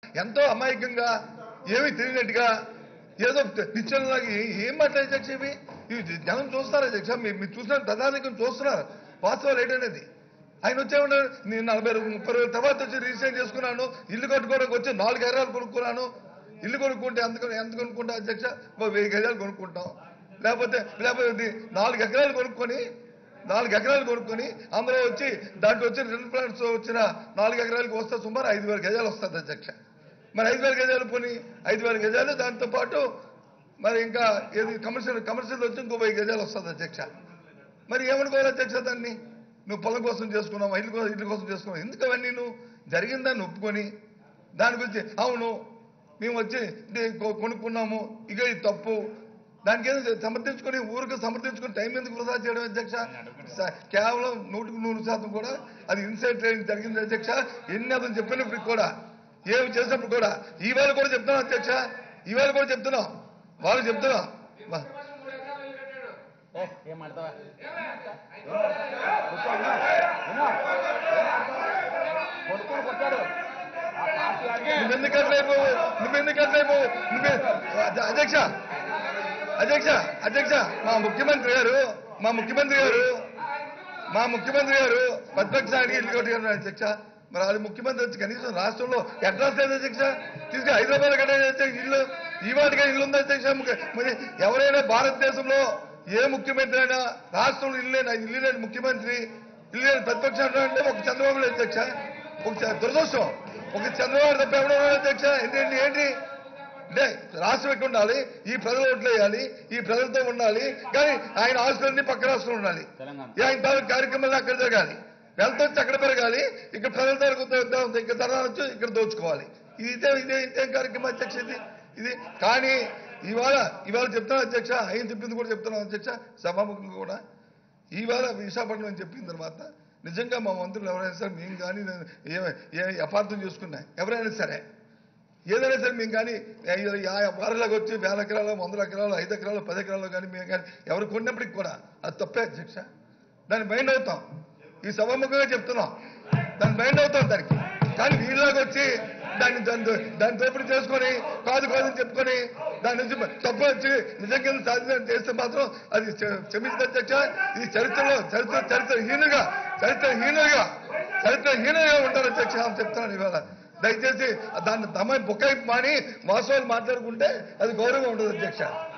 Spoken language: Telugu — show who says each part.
Speaker 1: ఎంతో అమాయకంగా ఏమీ తెలియనట్టుగా ఏదో నిశ్చలలాగా ఏ- ఏం మాట్లాడే అధ్యక్ష ఇవి ఇవి జనం చూస్తున్నారు అధ్యక్ష మీరు మీరు చూసిన ప్రధానికం చూస్తున్నారు వాస్తవాలు ఏంటనేది ఆయన వచ్చేమన్నారు నేను నలభై రోజులు ముప్పై రోజుల తర్వాత వచ్చి రిజిస్ట్రేషన్ చేసుకున్నాను ఇల్లు కట్టుకోవడానికి వచ్చి నాలుగు ఎకరాలు కొనుక్కున్నాను ఇల్లు కొనుక్కుంటే ఎంత కొను- ఎంత కొనుక్కుంటాం అధ్యక్ష ఓ వెయ్యి గజాలు కొనుక్కుంటాం లేకపోతే లేకపోతే ఇది నాలుగు ఎకరాలు కొనుక్కొని నాలుగు ఎకరాలు కొనుక్కొని అందులో వచ్చి దాంట్లో వచ్చి రెండు ప్లాంట్స్ వచ్చిన నాలుగు ఎకరాలకు వస్తే సుమారు ఐదు వేల గజాలు వస్తుంది అధ్యక్ష మరి ఐదు వేల గజాలు పోని ఐదు వేల గజాలు దాంతో పాటు మరి ఇంకా ఏది కమర్షియల్ కమర్షియల్ వచ్చి ఇంకో వెయ్యి గజాలు వస్తుంది అధ్యక్ష మరి ఏమనుకోవాలి అధ్యక్ష దాన్ని నువ్వు పొలం కోసం చేసుకున్నావు ఇల్లు కోసం ఇల్లు కోసం చేసుకున్నావు ఎందుకు అవన్నీ నువ్వు జరిగిందాన్ని ఒప్పుకొని దాని గురించి అవును మేము వచ్చి ఇది కొ- కొనుక్కున్నాము ఇక ఇది తప్పు దానికి ఏదో సమర్థించుకొని ఊరికి సమర్థించుకొని టైం ఎందుకు వృధా చేయడం అధ్యక్ష స- కేవలం నూటికి నూరు శాతం కూడా అది ఇన్సైడ్ ట్రైనింగ్ జరిగింది అధ్యక్ష ఎన్ని అతను చెప్పినప్పటికి కూడా ఏమి చేసినప్పుడు కూడా ఈవేళ కూడా చెప్తున్నాం అధ్యక్ష ఈవేళ కూడా చెప్తున్నాం వాళ్ళు చెప్తున్నాం వా-
Speaker 2: ఏ, ఏం మాడతావా కొడుకుని కొట్టాడు ఆ పార్టీ ఆడితే
Speaker 1: నువ్వెందుకు అట్లయిపో నువ్వెందుకు అట్లయిపో నువ్వే అధ్య- అధ్యక్ష అధ్యక్ష అధ్యక్ష మా ముఖ్యమంత్రి గారు మా ముఖ్యమంత్రి గారు మా ముఖ్యమంత్రి గారు ప్రతిపక్షానికి ఇల్లు కొట్టుకున్నారు అధ్యక్ష మరి అది ముఖ్యమంత్రి వచ్చి కనీసం రాష్ట్రంలో అడ్రస్ లేదు అధ్యక్ష తీసుకు హైదరాబాద్ కట్టాడు అధ్యక్ష ఇల్లు ఈ వాటిగా ఇల్లు ఉంది అధ్యక్ష ముఖ్య- మరి ఎవరైనా భారతదేశంలో ఏ ముఖ్యమంత్రి అయినా రాష్ట్రంలో ఇల్లు లేని ఇల్లు లేని ముఖ్యమంత్రి ఇల్లు లేని ప్రతిపక్షం అంటే ఒక చంద్రబాబు నాయుడు అధ్యక్ష ఒక చ- దురదృష్టం ఒక చంద్రబాబు తప్ప ఎవడో ఉన్నాడు అధ్యక్ష ఏంటి ఏంటి అంటే రాష్ట్రం ఎక్కడ ఉండాలి ఈ ప్రజలు ఓట్లు వేయాలి ఈ ప్రజలతో ఉండాలి కానీ ఆయన ఆస్తులన్నీ పక్క రాష్ట్రంలో ఉండాలి
Speaker 2: తెలంగాణ
Speaker 1: ఈ ఆయన తాలూకు కార్యక్రమాలు అక్కడ జరగాలి వెళ్తే వచ్చి అక్కడ పెరగాలి ఇక్కడ ప్రజల తరగతి ఇక్కడ తరాలు వచ్చి ఇక్కడ దోచుకోవాలి ఇది ఇదే ఇదే ఇదే కార్యక్రమం అధ్యక్ష ఇది ఇది కానీ ఇవాళ ఇవాళ చెప్తాను అధ్యక్ష ఆయన చెప్పింది కూడా చెప్తున్నాను అధ్యక్ష సభాముఖంగా కూడా ఇవాళ విశాఖపట్నం అని చెప్పిన తర్వాత నిజంగా మా మంత్రులు ఎవరైనా సరే మేము కానీ ఏ ఏ అపార్థం చేసుకున్నా ఎవరైనా సరే ఏదైనా సరే మేము కానీ వారిలాగా వచ్చి వేల ఎకరాలు వందల ఎకరాలు ఐదు ఎకరాలు పది ఎకరాలు కానీ మేము కానీ ఎవరు కొన్నప్పటికి కూడా అది తప్పే అధ్యక్ష దాన్ని మైండ్ అవుతాం ఈ సభాముఖంగా చెప్తున్నాం దాన్ని మైండ్ అవుతాం దానికి కానీ వీళ్ళలాగా వచ్చి దాన్ని దాన్ని దో- దాన్ని దోపిడీ చేసుకొని కాదు కాదని చెప్పుకొని దాని నుంచి తప్పు వచ్చి నిజంగా సాధించడం చేస్తే మాత్రం అది క్ష- క్షమించిన అధ్యక్ష ఇది చరిత్రలో చరిత్ర చరిత్రహీనుగా చరిత్రహీనుగా చరిత్రహీనంగా ఉంటారు అధ్యక్ష అని చెప్తున్నాను ఇవాళ దయచేసి దాన్ని తమ బుకాయి మాని వాస్తవాలు మాట్లాడుకుంటే అది గౌరవంగా ఉంటుంది అధ్యక్ష